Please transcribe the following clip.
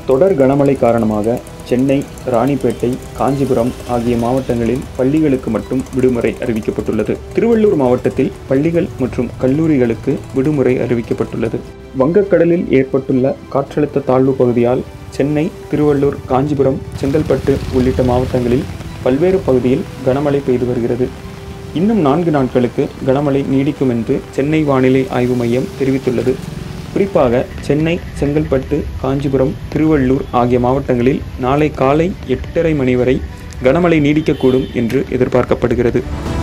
தொடர் கனமழை காரணமாக சென்னை ராணிப்பேட்டை காஞ்சிபுரம் ஆகிய மாவட்டங்களில் பள்ளிகளுக்கு மட்டும் விடுமுறை அறிவிக்கப்பட்டுள்ளது திருவள்ளூர் மாவட்டத்தில் பள்ளிகள் மற்றும் கல்லூரிகளுக்கு விடுமுறை அறிவிக்கப்பட்டுள்ளது வங்கக்கடலில் ஏற்பட்டுள்ள காற்றழுத்த தாழ்வு பகுதியால் சென்னை திருவள்ளூர் காஞ்சிபுரம் செங்கல்பட்டு உள்ளிட்ட மாவட்டங்களில் பல்வேறு பகுதியில் கனமழை பெய்து வருகிறது இன்னும் நான்கு நாட்களுக்கு கனமழை நீடிக்கும் என்று சென்னை வானிலை ஆய்வு மையம் தெரிவித்துள்ளது குறிப்பாக சென்னை செங்கல்பட்டு காஞ்சிபுரம் திருவள்ளூர் ஆகிய மாவட்டங்களில் நாளை காலை எட்டரை மணி வரை கனமழை நீடிக்கக்கூடும் என்று எதிர்பார்க்கப்படுகிறது